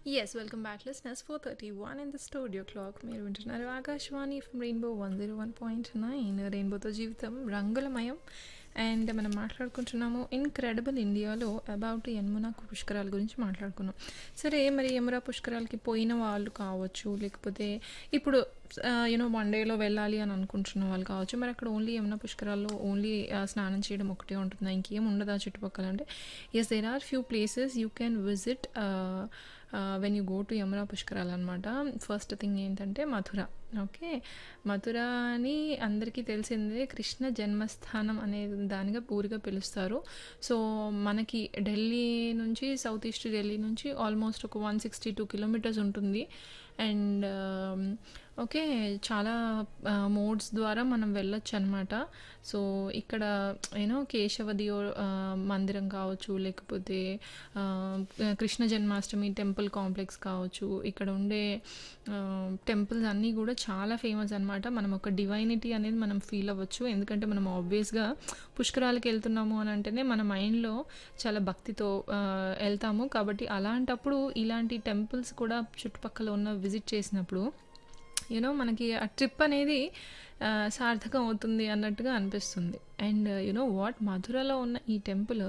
Yes, welcome back, listeners. 4:31 in the studio clock. మీరు వింటున్నారు Akashvani from rainbow one zero one point nine రెయిన్బోతో జీవితం రంగులమయం అండ్ మనం మాట్లాడుకుంటున్నాము ఇన్క్రెడిబుల్ ఇండియాలో అబౌట్ యమునా పుష్కరాల గురించి మాట్లాడుకున్నాం సరే మరి యమునా పుష్కరాలకి పోయిన వాళ్ళు కావచ్చు లేకపోతే ఇప్పుడు యూనో వన్ డేలో వెళ్ళాలి అని అనుకుంటున్న వాళ్ళు కావచ్చు మరి అక్కడ ఓన్లీ యమునా పుష్కరాల్లో ఓన్లీ స్నానం చేయడం ఒకటే ఉంటుందా ఇంకేం ఉండదా చుట్టుపక్కల అంటే yes there are few places you can visit when you go to Yamuna పుష్కరాలు అనమాట ఫస్ట్ థింగ్ ఏంటంటే మథుర ఓకే మథురాని అందరికీ తెలిసిందే కృష్ణ జన్మస్థానం అనే దానిగా పూరిగా పిలుస్తారు సో మనకి ఢిల్లీ నుంచి సౌత్ ఈస్ట్ ఢిల్లీ నుంచి ఆల్మోస్ట్ ఒక వన్ సిక్స్టీ టూ కిలోమీటర్స్ ఉంటుంది అండ్ ఓకే చాలా మోడ్స్ ద్వారా మనం వెళ్ళొచ్చు అనమాట సో ఇక్కడ యూనో కేశవది మందిరం కావచ్చు లేకపోతే కృష్ణ జన్మాష్టమి టెంపుల్ కాంప్లెక్స్ కావచ్చు ఇక్కడ ఉండే టెంపుల్స్ అన్నీ కూడా చాలా ఫేమస్ అనమాట మనం ఒక డివైనిటీ అనేది మనం ఫీల్ అవ్వచ్చు ఎందుకంటే మనం ఆబ్వియస్గా పుష్కరాలకు వెళ్తున్నాము అని అంటేనే మన మైండ్లో చాలా భక్తితో వెళ్తాము కాబట్టి అలాంటప్పుడు ఇలాంటి టెంపుల్స్ కూడా చుట్టుపక్కల ఉన్న విజిట్ చేసినప్పుడు యూనో మనకి ఆ ట్రిప్ అనేది సార్థకం అవుతుంది అన్నట్టుగా అనిపిస్తుంది అండ్ యునో వాట్ మధురలో ఉన్న ఈ టెంపుల్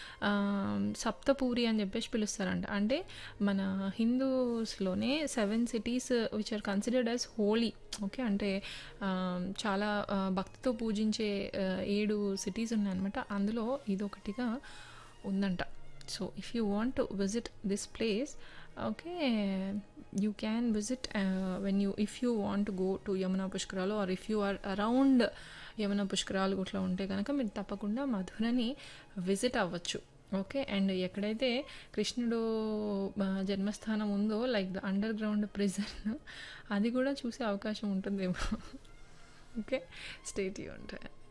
సప్తపూరి అని చెప్పేసి పిలుస్తారంట అంటే మన హిందూస్లోనే seven cities which are considered as holy okay అంటే చాలా భక్తితో పూజించే ఏడు సిటీస్ ఉన్నాయన్నమాట అందులో ఇదొకటిగా ఉందంట so if you want to visit this place okay you can visit when you if you want go to Yamuna పుష్కరాలు or if you are around Yamuna పుష్కరాలు ఇట్లా ఉంటే కనుక మీరు తప్పకుండా మధురని విజిట్ అవ్వచ్చు ఓకే అండ్ ఎక్కడైతే కృష్ణుడు జన్మస్థానం ఉందో like the underground prison అది కూడా చూసే అవకాశం ఉంటుందేమో ఓకే స్టేట్ ఉంటాయి